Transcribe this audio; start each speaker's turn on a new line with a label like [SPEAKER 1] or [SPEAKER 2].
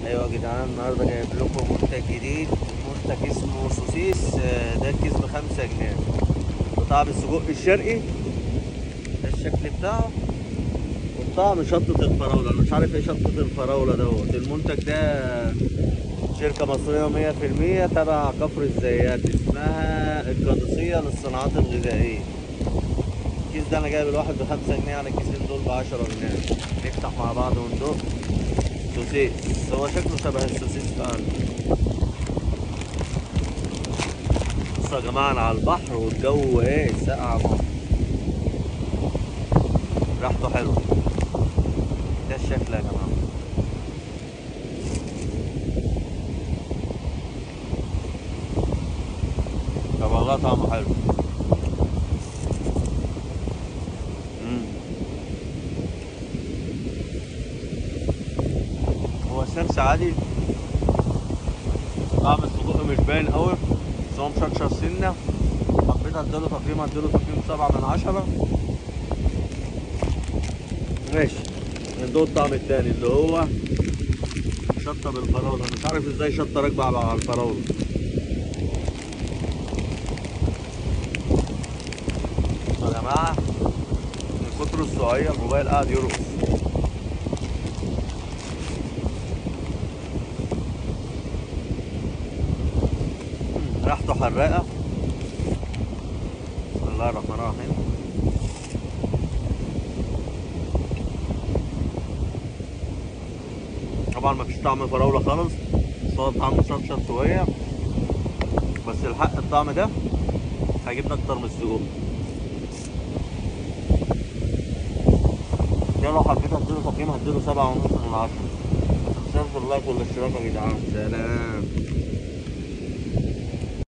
[SPEAKER 1] ايوه يا جدعان النهارده جايب لكم منتج جديد منتج اسمه سوسيس آه، ده الكيس بخمسة جنيه بطعم السجق الشرقي ده الشكل بتاعه وطعم شطة الفراولة انا مش عارف ايه شطة الفراولة دوت المنتج ده شركة مصرية مية في المية تبع كفر الزيات اسمها القادسية للصناعات الغذائية الكيس ده انا جايب الواحد بخمسة جنيه على الكيسين دول بعشرة جنيه نفتح مع بعض وندوق سوسيس هو شكله شبه السوسيس فعلا بصوا يا جماعة أنا على البحر والجو ايه ساقع موت ريحته حلوة ده الشكل يا جماعة طب والله طعمه حلو مم. هو سمس عادي طعم السجق مش باين قوي بس هو مشطشط سنة حبيت اديله تقييم اديله تقييم سبعة من عشرة ماشي ندوق الطعم التاني اللي هو شطة بالفراولة مش عارف ازاي شطة راكبة على الفراولة يا جماعة من كتر الصغير الموبايل قاعد يرقص مم، ريحته حراقة بسم الله الرحمن الرحيم طبعا مفيش طعم فراولة خالص بس هو طعم مشطشط شوية بس الحق الطعم ده هيجيبنا أكتر من السجق ده لو حبيت اديله تقييم هديله سبعة ونص من عشرة متنساش اللايك والاشتراك يا جدعان سلام